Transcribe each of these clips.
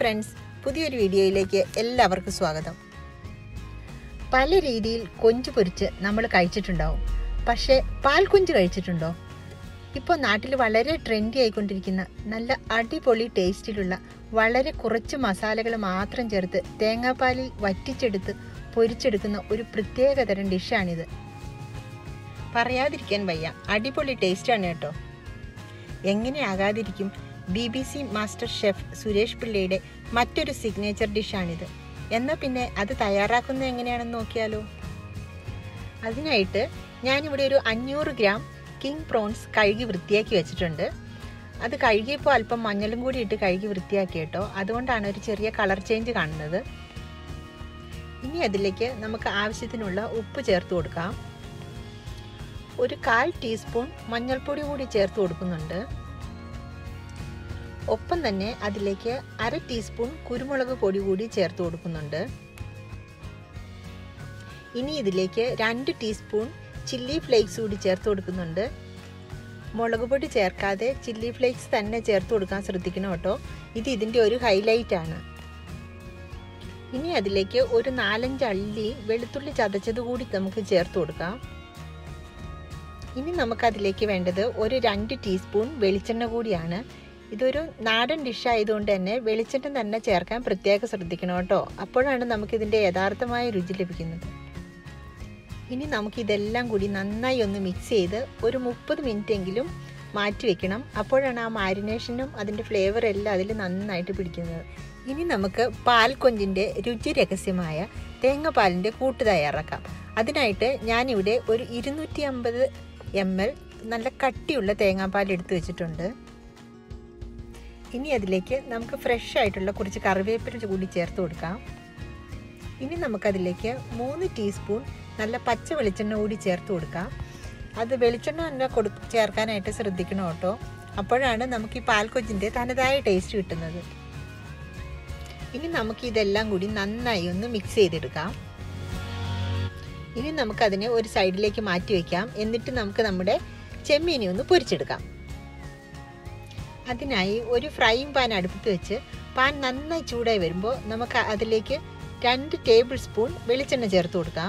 friends പുതിയൊരു വീഡിയോയിലേക്ക് എല്ലാവർക്കും സ്വാഗതം പല രീതിയിൽ കൊഞ്ച് പൊരിച്ച് നമ്മൾ കഴിച്ചിട്ടുണ്ടാവും പക്ഷേ പാൽ കൊഞ്ച് കഴിച്ചിട്ടുണ്ടോ ഇപ്പോൾ നാട്ടിൽ വളരെ ട്രെൻഡി ആയിക്കൊണ്ടിരിക്കുന്ന നല്ല അടിപൊളി ടേസ്റ്റിലുള്ള വളരെ കുറച്ച് മസാലകൾ മാത്രം ചേർത്ത് തേങ്ങാപ്പാലിൽ വറ്റിച്ചെടുത്ത് പൊരിച്ചെടുക്കുന്ന ഒരു പ്രത്യേക തരം ഡിഷാണിത് പറയാതിരിക്കാൻ വയ്യ അടിപൊളി ടേസ്റ്റാണ് കേട്ടോ എങ്ങനെ ആകാതിരിക്കും B B C master chef Suresh പിള്ളയുടെ മറ്റൊരു സിഗ്നേച്ചർ ഡിഷാണിത് എന്നാൽ പിന്നെ അത് തയ്യാറാക്കുന്നത് എങ്ങനെയാണെന്ന് നോക്കിയാലോ അതിനായിട്ട് ഞാനിവിടെ ഒരു അഞ്ഞൂറ് ഗ്രാം കിങ് പ്രോൺസ് കഴുകി വൃത്തിയാക്കി വെച്ചിട്ടുണ്ട് അത് കഴുകിയപ്പോൾ അല്പം മഞ്ഞളും കൂടി ഇട്ട് കഴുകി വൃത്തിയാക്കി കേട്ടോ അതുകൊണ്ടാണ് ഒരു ചെറിയ കളർ ചേഞ്ച് കാണുന്നത് ഇനി അതിലേക്ക് നമുക്ക് ആവശ്യത്തിനുള്ള ഉപ്പ് ചേർത്ത് കൊടുക്കാം ഒരു കാൽ ടീസ്പൂൺ മഞ്ഞൾപ്പൊടി കൂടി ചേർത്ത് കൊടുക്കുന്നുണ്ട് ഒപ്പം തന്നെ അതിലേക്ക് അര ടീസ്പൂൺ കുരുമുളക് പൊടി കൂടി ചേർത്ത് കൊടുക്കുന്നുണ്ട് ഇനി ഇതിലേക്ക് രണ്ട് ടീസ്പൂൺ ചില്ലി ഫ്ലേക്സ് കൂടി ചേർത്ത് കൊടുക്കുന്നുണ്ട് മുളക് പൊടി ചേർക്കാതെ ചില്ലി ഫ്ലേക്സ് തന്നെ ചേർത്ത് കൊടുക്കാൻ ശ്രദ്ധിക്കണം കേട്ടോ ഇത് ഇതിൻ്റെ ഒരു ഹൈലൈറ്റ് ആണ് ഇനി അതിലേക്ക് ഒരു നാലഞ്ച് അള്ളി വെളുത്തുള്ളി ചതച്ചത് കൂടി നമുക്ക് ചേർത്ത് കൊടുക്കാം ഇനി നമുക്കതിലേക്ക് വേണ്ടത് ഒരു രണ്ട് ടീസ്പൂൺ വെളിച്ചെണ്ണ കൂടിയാണ് ഇതൊരു നാടൻ ഡിഷ് ആയതുകൊണ്ട് തന്നെ വെളിച്ചെണ്ണ തന്നെ ചേർക്കാൻ പ്രത്യേകം ശ്രദ്ധിക്കണം കേട്ടോ അപ്പോഴാണ് നമുക്കിതിൻ്റെ യഥാർത്ഥമായ രുചി ലഭിക്കുന്നത് ഇനി നമുക്കിതെല്ലാം കൂടി നന്നായി ഒന്ന് മിക്സ് ചെയ്ത് ഒരു മുപ്പത് മിനിറ്റ് എങ്കിലും മാറ്റി വെക്കണം അപ്പോഴാണ് ആ മാരിനേഷനും അതിൻ്റെ ഫ്ലേവർ എല്ലാം അതിൽ നന്നായിട്ട് പിടിക്കുന്നത് ഇനി നമുക്ക് പാൽ കൊഞ്ചിൻ്റെ രുചി രഹസ്യമായ തേങ്ങാപ്പാലിൻ്റെ കൂട്ട് തയ്യാറാക്കാം അതിനായിട്ട് ഞാനിവിടെ ഒരു ഇരുന്നൂറ്റി അമ്പത് എം എൽ നല്ല കട്ടിയുള്ള തേങ്ങാപ്പാൽ എടുത്തു വെച്ചിട്ടുണ്ട് ഇനി അതിലേക്ക് നമുക്ക് ഫ്രഷ് ആയിട്ടുള്ള കുറച്ച് കറിവേപ്പില കൂടി ചേർത്ത് കൊടുക്കാം ഇനി നമുക്കതിലേക്ക് മൂന്ന് ടീസ്പൂൺ നല്ല പച്ച വെളിച്ചെണ്ണ കൂടി ചേർത്ത് കൊടുക്കാം അത് വെളിച്ചെണ്ണ തന്നെ കൊടു ചേർക്കാനായിട്ട് ശ്രദ്ധിക്കണം കേട്ടോ അപ്പോഴാണ് നമുക്ക് ഈ പാൽക്കൊഞ്ചിൻ്റെ തനതായ ടേസ്റ്റ് കിട്ടുന്നത് ഇനി നമുക്ക് ഇതെല്ലാം കൂടി നന്നായി ഒന്ന് മിക്സ് ചെയ്തെടുക്കാം ഇനി നമുക്കതിനെ ഒരു സൈഡിലേക്ക് മാറ്റി വയ്ക്കാം എന്നിട്ട് നമുക്ക് നമ്മുടെ ചെമ്മീനെ ഒന്ന് പൊരിച്ചെടുക്കാം അതിനായി ഒരു ഫ്രൈയിങ് പാൻ അടുപ്പത്ത് വെച്ച് പാൻ നന്നായി ചൂടായി വരുമ്പോൾ നമുക്ക് അതിലേക്ക് രണ്ട് ടേബിൾ സ്പൂൺ വെളിച്ചെണ്ണ ചേർത്ത് കൊടുക്കാം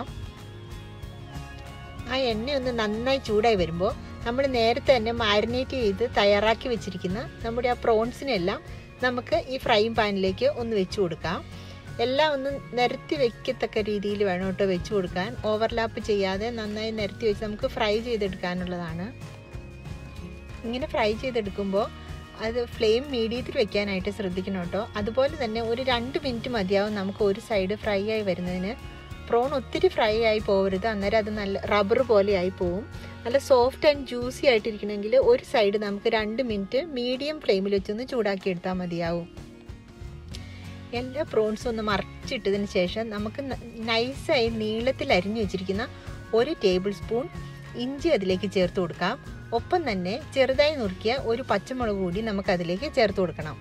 ആ എണ്ണ ഒന്ന് നന്നായി ചൂടായി വരുമ്പോൾ നമ്മൾ നേരത്തെ തന്നെ മാരിനേറ്റ് ചെയ്ത് തയ്യാറാക്കി വെച്ചിരിക്കുന്ന നമ്മുടെ ആ പ്രോൺസിനെല്ലാം നമുക്ക് ഈ ഫ്രൈയിങ് പാനിലേക്ക് ഒന്ന് വെച്ച് കൊടുക്കാം എല്ലാം ഒന്ന് നിരത്തി വെക്കത്തക്ക രീതിയിൽ വേണം കേട്ടോ വെച്ച് കൊടുക്കാൻ ഓവർലാപ്പ് ചെയ്യാതെ നന്നായി നിരത്തി വെച്ച് നമുക്ക് ഫ്രൈ ചെയ്തെടുക്കാനുള്ളതാണ് ഇങ്ങനെ ഫ്രൈ ചെയ്തെടുക്കുമ്പോൾ അത് ഫ്ലെയിം മീഡിയത്തിൽ വെക്കാനായിട്ട് ശ്രദ്ധിക്കണം കേട്ടോ അതുപോലെ തന്നെ ഒരു രണ്ട് മിനിറ്റ് മതിയാവും നമുക്ക് ഒരു സൈഡ് ഫ്രൈ ആയി വരുന്നതിന് പ്രോൺ ഒത്തിരി ഫ്രൈ ആയി പോകരുത് അന്നേരം അത് നല്ല റബ്ബർ പോലെ ആയി പോവും നല്ല സോഫ്റ്റ് ആൻഡ് ജ്യൂസി ആയിട്ടിരിക്കണമെങ്കിൽ ഒരു സൈഡ് നമുക്ക് രണ്ട് മിനിറ്റ് മീഡിയം ഫ്ലെയിമിൽ വെച്ചൊന്ന് ചൂടാക്കി എടുത്താൽ മതിയാവും എല്ലാ പ്രോൺസും ഒന്ന് മറിച്ചിട്ടതിന് ശേഷം നമുക്ക് നൈസായി നീളത്തിൽ അരിഞ്ഞു വെച്ചിരിക്കുന്ന ഒരു ടേബിൾ സ്പൂൺ ഇഞ്ചി അതിലേക്ക് ചേർത്ത് കൊടുക്കാം ഒപ്പം തന്നെ ചെറുതായി നുറുക്കിയ ഒരു പച്ചമുളക് കൂടി നമുക്ക് അതിലേക്ക് ചേർത്ത് കൊടുക്കണം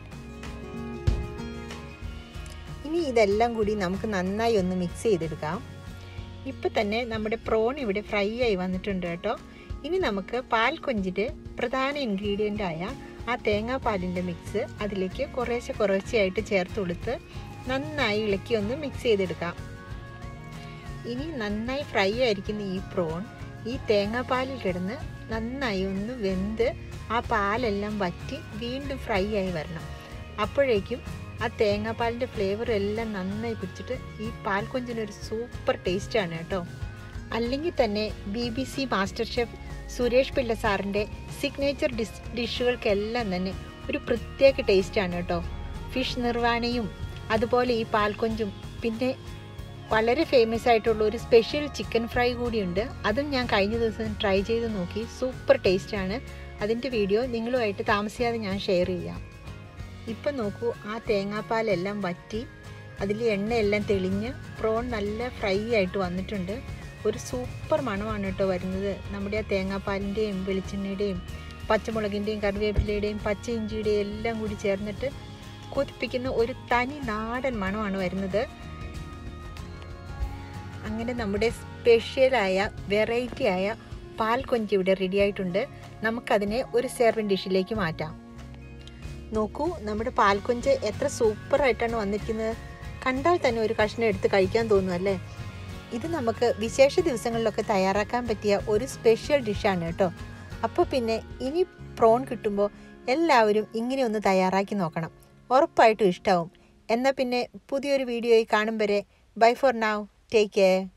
ഇനി ഇതെല്ലാം കൂടി നമുക്ക് നന്നായി ഒന്ന് മിക്സ് ചെയ്തെടുക്കാം ഇപ്പം തന്നെ നമ്മുടെ പ്രോൺ ഇവിടെ ഫ്രൈ ആയി വന്നിട്ടുണ്ട് കേട്ടോ ഇനി നമുക്ക് പാൽ കൊഞ്ചിൻ്റെ പ്രധാന ഇൻഗ്രീഡിയൻ്റ് ആയ ആ തേങ്ങാപ്പാലിൻ്റെ മിക്സ് അതിലേക്ക് കുറേശ്ശെ കുറേശ്ശെയായിട്ട് ചേർത്ത് കൊടുത്ത് നന്നായി ഇളക്കി ഒന്ന് മിക്സ് ചെയ്തെടുക്കാം ഇനി നന്നായി ഫ്രൈ ആയിരിക്കുന്ന ഈ പ്രോൺ ഈ തേങ്ങാപ്പാലിൽ കിടന്ന് നന്നായി ഒന്ന് വെന്ത് ആ പാലെല്ലാം വറ്റി വീണ്ടും ഫ്രൈ ആയി വരണം അപ്പോഴേക്കും ആ തേങ്ങാപ്പാലിൻ്റെ ഫ്ലേവർ എല്ലാം നന്നായി പിടിച്ചിട്ട് ഈ പാൽ കൊഞ്ചിനൊരു സൂപ്പർ ടേസ്റ്റാണ് കേട്ടോ അല്ലെങ്കിൽ തന്നെ B B C master chef Suresh Pillai സാറിൻ്റെ സിഗ്നേച്ചർ ഡിഷ് ഡിഷുകൾക്കെല്ലാം തന്നെ ഒരു പ്രത്യേക ടേസ്റ്റാണ് കേട്ടോ ഫിഷ് നിർവാണയും അതുപോലെ ഈ പാൽക്കൊഞ്ചും പിന്നെ വളരെ ഫേമസ് ആയിട്ടുള്ള ഒരു സ്പെഷ്യൽ ചിക്കൻ ഫ്രൈ കൂടിയുണ്ട് അതും ഞാൻ കഴിഞ്ഞ ദിവസം ട്രൈ ചെയ്ത് നോക്കി സൂപ്പർ ടേസ്റ്റാണ് അതിൻ്റെ വീഡിയോ നിങ്ങളുമായിട്ട് താമസിയാതെ ഞാൻ ഷെയർ ചെയ്യാം ഇപ്പം നോക്കൂ ആ തേങ്ങാപ്പാലെല്ലാം വറ്റി അതിൽ എണ്ണയെല്ലാം തെളിഞ്ഞ് പ്രോൺ നല്ല ഫ്രൈ ആയിട്ട് വന്നിട്ടുണ്ട് ഒരു സൂപ്പർ മണമാണ് കേട്ടോ വരുന്നത് നമ്മുടെ ആ തേങ്ങാപ്പാലിൻ്റെയും വെളിച്ചെണ്ണയുടെയും പച്ചമുളകിൻ്റെയും കറിവേപ്പിലയുടെയും പച്ച ഇഞ്ചിയുടെയും എല്ലാം കൂടി ചേർന്നിട്ട് കൊതിപ്പിക്കുന്ന ഒരു തനി നാടൻ മണമാണ് വരുന്നത് അങ്ങനെ നമ്മുടെ സ്പെഷ്യലായ വെറൈറ്റി ആയ പാൽ കൊഞ്ച് ഇവിടെ റെഡി ആയിട്ടുണ്ട് നമുക്കതിനെ ഒരു സെർവിങ് ഡിഷിലേക്ക് മാറ്റാം നോക്കൂ നമ്മുടെ പാൽക്കൊഞ്ച് എത്ര സൂപ്പറായിട്ടാണ് വന്നിരിക്കുന്നത് കണ്ടാൽ തന്നെ ഒരു കഷ്ണം എടുത്ത് കഴിക്കാൻ തോന്നും അല്ലേ ഇത് നമുക്ക് വിശേഷ ദിവസങ്ങളിലൊക്കെ തയ്യാറാക്കാൻ പറ്റിയ ഒരു സ്പെഷ്യൽ ഡിഷാണ് കേട്ടോ അപ്പോൾ പിന്നെ ഇനി പ്രോൺ കിട്ടുമ്പോൾ എല്ലാവരും ഇങ്ങനെ ഒന്ന് തയ്യാറാക്കി നോക്കണം ഉറപ്പായിട്ടും ഇഷ്ടാവും എന്നാൽ പിന്നെ പുതിയൊരു വീഡിയോയിൽ കാണും വരെ bye for now take care